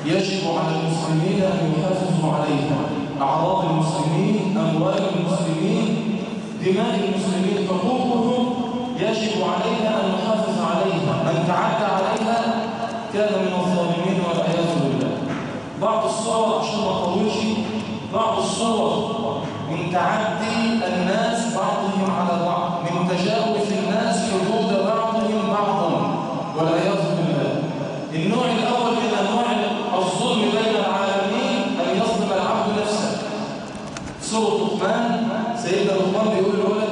يجب على المسلمين أن يحافظوا عليها أعراض المسلمين أموال المسلمين دماء المسلمين حقوقهم يجب علينا أن نحافظ عليها من تعدى عليها كان من الظالمين والعياذ بالله بعض الصور عشان ما اطولش بعض الصور من تعدي الناس بعضهم على بعض من تجاوز الناس حدود بعضهم بعضا والعياذ بالله النوع الأول من أنواع الظلم بين العالمين أن يظلم العبد نفسه سورة لقمان سيدنا لقمان بيقول لولده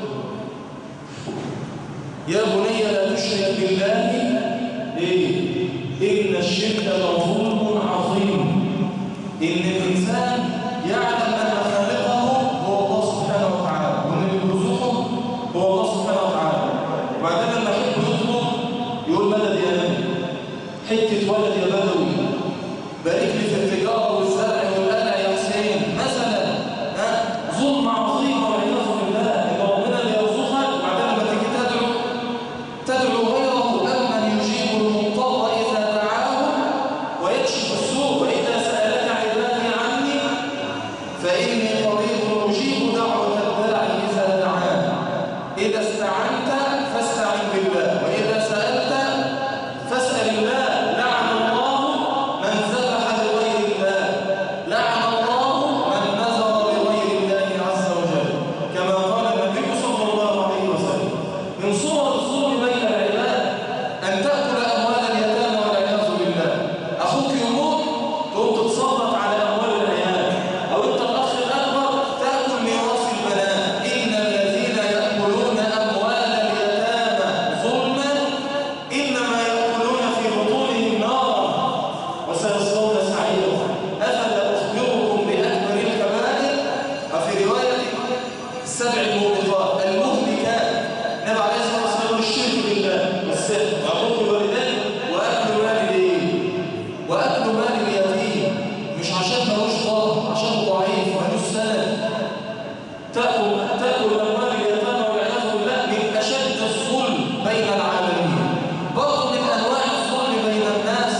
يا بني لا تشرك بالله إيه؟ إن الشرك لظلم عظيم إن الإنسان يعلم أن خالقه هو الله سبحانه وتعالى وأن اللي بيرزقه هو الله سبحانه وتعالى وبعدين لما يحب يطلب يقول مدد يا نبي حتة ولد يا بدوي بارك لي في التجارة والزرع والقلع يا حسين مثلا ها ظلم عظيم والعياذ بالله إن ربنا اللي يرزقك وبعدين لما تيجي تدعو تدعو غيره أمن يجيب المضطر إذا دعاه ويكشف السوء وإذا سألك عبادي عني فإني قريب أجيب دعوة الداعي إذا دعان إذا استعنت فاستعن بالله وإذا سألت فاسأل الله لعن الله من ذبح لغير الله لعن الله من نذر لغير الله عز وجل كما قال النبي صلى الله عليه وسلم من صور الظلم بين العباد أن تأكل أموال اليتامى والعياذ بالله أخوك يموت تقوم تتصدق على أموال العيال أو أنت الأخ الأكبر تأكل ميراث البنات إن الذين يأكلون أموال اليتامى ظلما إنما يأكلون في بطونهم نارا وسيصلون سعيرا أفلا أخبركم بأكبر الكبائر وفي رواية السبع الموبقات المهلكات نبع عليه الصلاة والسلام الشرك بالله والسحر وعقوق الوالدين وأكل مال الإيه؟ وأكل مال اليتيم مش عشان ملوش ضار عشان ضعيف ملوش سند تأكل تأكل أموال اليتامى والعياذ بالله من أشد الظلم بين العالمين برضه من أنواع الظلم بين الناس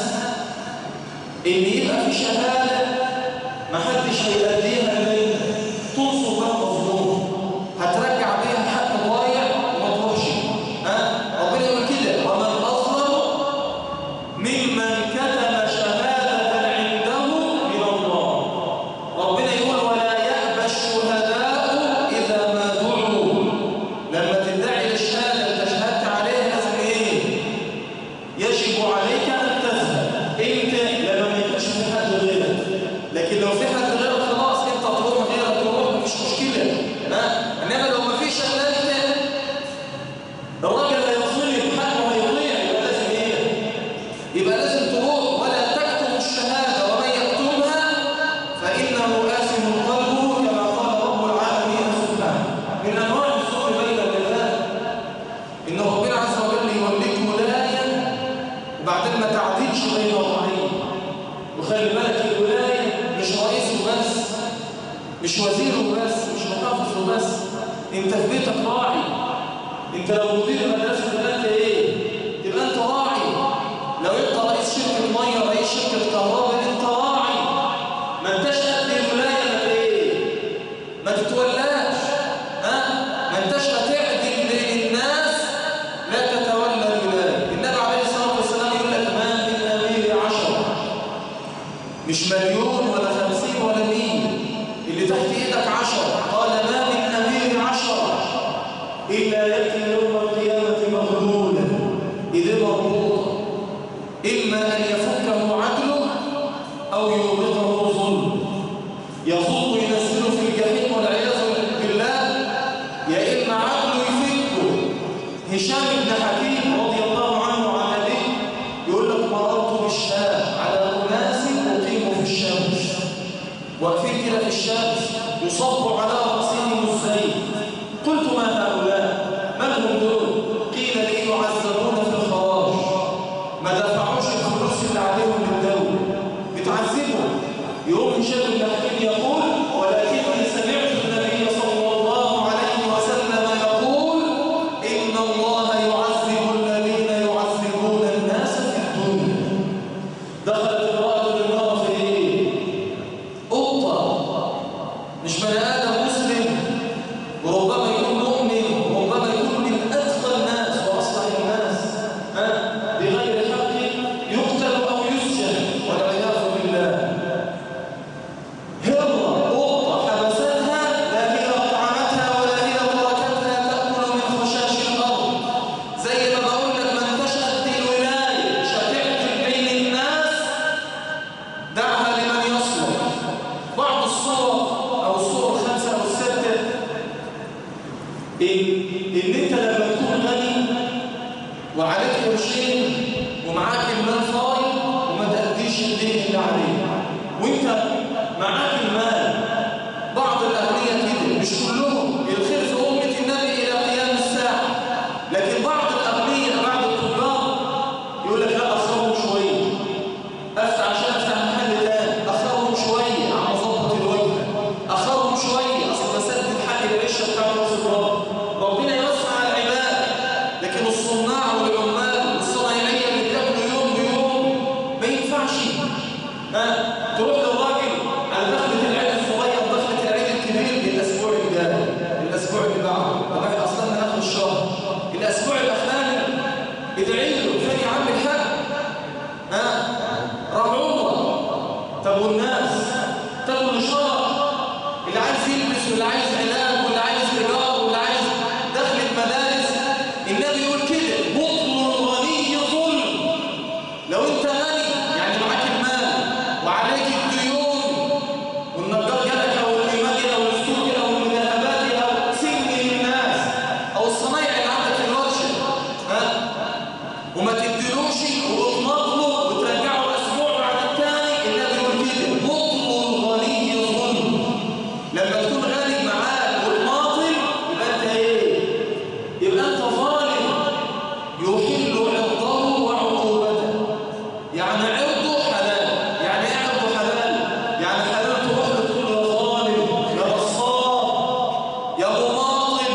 إن يبقى في شهادة محدش هيأديها إليك تنصر بها مظلوم هترجع بيها حق ضايع وما تروحش ها ربنا يقول كده ومن أظلم ممن كتم شهادة عنده من الله ربنا يقول ولا يأبى الشهداء إذا ما دعوا لما تدعي الشهادة اللي شهدت عليها لازم إيه يجب عليك أن تذهب أنت لما ما يكونش في حد غيرك لكن لو في حد غيرك خلاص أنت تروح غيرك تروح مفيش مشكلة ها إنما لو ما فيش إلا أنت الراجل هيظلم حقه هيضيع يبقى لازم إيه يبقى لازم تروح ولا تكتم الشهادة ومن يكتمها فإنه آثم قلبه كما قال رب العالمين سبحانه من أنواع الظلم بين العباد إن ربنا عز وجل يوليك ولاية وبعدين ما تعديلش بين الرعية وخلي بالك الولاية مش رئيس وبس مش وزير وبس مش محافظ وبس انت في بيتك راعي انت لو مدير المدرسة تبقى انت ايه تبقى انت راعي لو انت رئيس شركة مية رئيس شركة كهرباء انت راعي ما انتش قد الولاية ما ايه ما تتولاش ها ما انتش هتعدل للناس لا تتولى الولاية النبي عليه الصلاة والسلام يقول لك ما من أمير عشرة مش مليون ولا خمسين ولا مية اللي تحت ايدك عشرة قال ما من أمير عشرة إلا يأتي يوم القيامة مغلولا إذا مربوطة إما أن يفكه عدله أو يوبقه ظلم يظل ينزله في الجحيم والعياذ بالله يا إما عدله يفكه هشام بن حكيم رضي الله عنه عن أبيه يقول لك مررت بالشام على أناس أقيموا في الشمس واقفين كده في الشمس يصب على رأسهم الزيت قلت ما هؤلاء من هم دول قيل لي يعذبون في الخراج ما دفعوش الفلوس اللي عليهم للدولة بتعذبهم يقوم هشام بن حكيم يقول ولكني سمعت النبي صلى الله عليه وسلم يقول إن الله يعذب الذين يعذبون الناس في الدنيا دخلت امرأة شيء إلا عليه وانت معاك المال بعض الأغنياء كده مش كلهم الخير في أمة النبي إلى قيام الساعة لكن بعض الأغنياء بعض التجار يقول لك لا أخرهم شوية أفتح عشان أفتح محل تاني أخرهم شوية عم أظبط الوجه أخرهم شوية أصل بسدد حق العيشة بتاع راس الرب ربنا يوسع على العباد لكن الصناع والعمال والصنايعية اللي بياكلوا يوم بيوم ما ينفعش ها تروح للراجل على دخلة العيد الصغير ودخلة العيد الكبير الأسبوع الجاي الأسبوع اللي بعده طبعا أصلا من آخر الشهر الأسبوع الأخراني ادعي له فين يا عم الحاج ها راح عمره طب والناس طب والشرع اللي عايز يلبس واللي عايز علاج واللي عايز ايجار واللي عايز دخلة مدارس النبي يقول كده بطل الغني ظلم لو انت غني يعني معاك المال وعليك الديون والنجار جالك او الإيماني او السوق او المذهبات او سجن للناس او الصنايع اللي عندك في الورشه ها وما تديلوش وتطلبه وترجعه اسبوع بعد الثاني النبي يقول كده بطل الغني ظلم لما تكون غني معاك والماطل يبقى انت ايه يبقى انت ظالم يحل عرضه وعقوبته يعني عرضه حلال يعني ايه عرضه حلال يعني حلال تروح له تقول له يا ظالم يا نصاب يا مماطل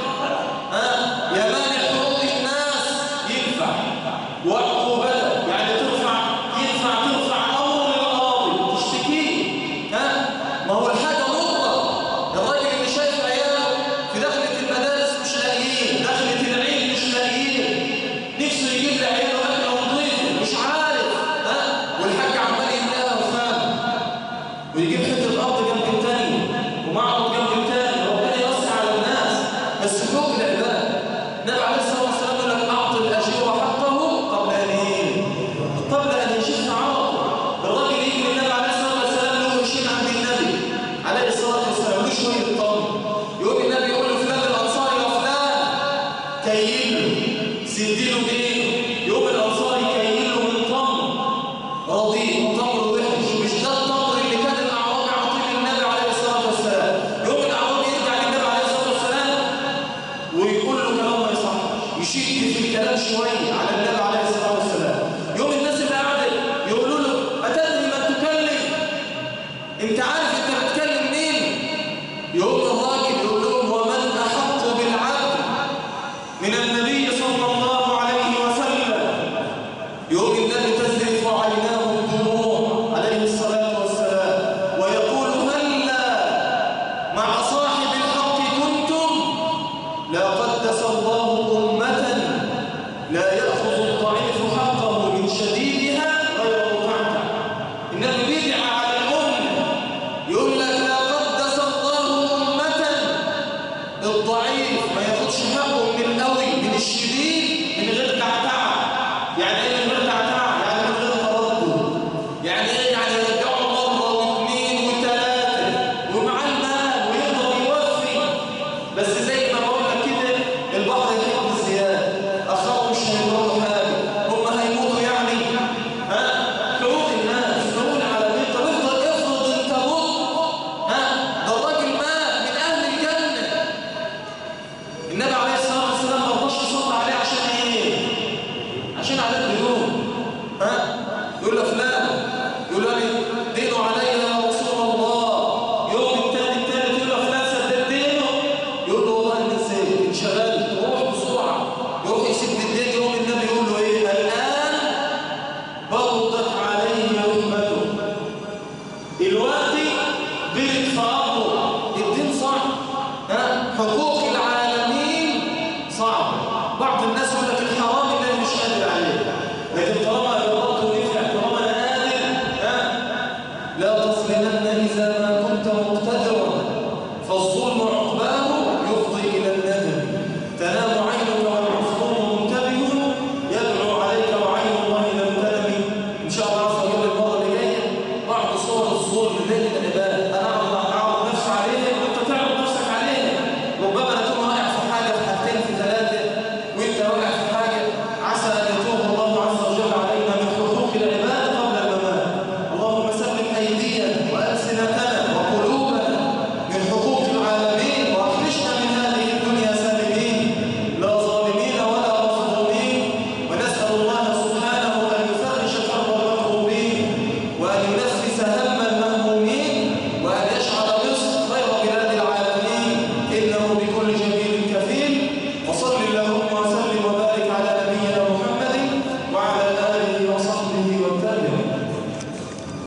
ها يا مانع حقوق الناس ينفع وعقوبته يعني ترفع ينفع ترفع امر للقاضي تشتكيه ها ما هو الحاجه مره الراجل اللي شايف عياله في دخله المدارس مش لاقيين دخله العيد مش لاقيين نفسه يجيب لعياله اكله نظيفه مش عارف ها والحاج عمال يملاها وفاهم ويجيب حته ارض جنب التاني ومعرض جنب التاني ربنا يوسع على الناس بس فوق العباد النبي عليه الصلاه والسلام يقول لك اعطي الاجير حقه قبل ان ايه قبل ان يشف عرضه الراجل يجي للنبي عليه الصلاه والسلام له قرشين عند النبي عليه الصلاه والسلام له شويه طن يقوم النبي يقول له فلان الانصاري يا فلان كيل له سد له دين يقوم الانصاري كيل له من طن رضيء تمر وحش مش ده التمر اللي كان الاعرابي عاطيه للنبي عليه الصلاه والسلام يوم الاعرابي يرجع للنبي عليه الصلاه والسلام ويقول له كلام ما يصحش يشد في الكلام شويه على النبي عليه الصلاه والسلام يوم الناس اللي قاعده يقولوا له اتدري من تكلم انت عارف انت بتكلم مين يقوم الراجل يقول لهم ومن احق بالعبد من النبي صلى الله عليه وسلم يوم النبي تزرف عيناه الدموع عليه الصلاة والسلام ويقول هلا مع صاحب الحق كنتم لا قدس الله أمة لا يأخذ الضعيف حقه من شديدها غير مقعدة النبي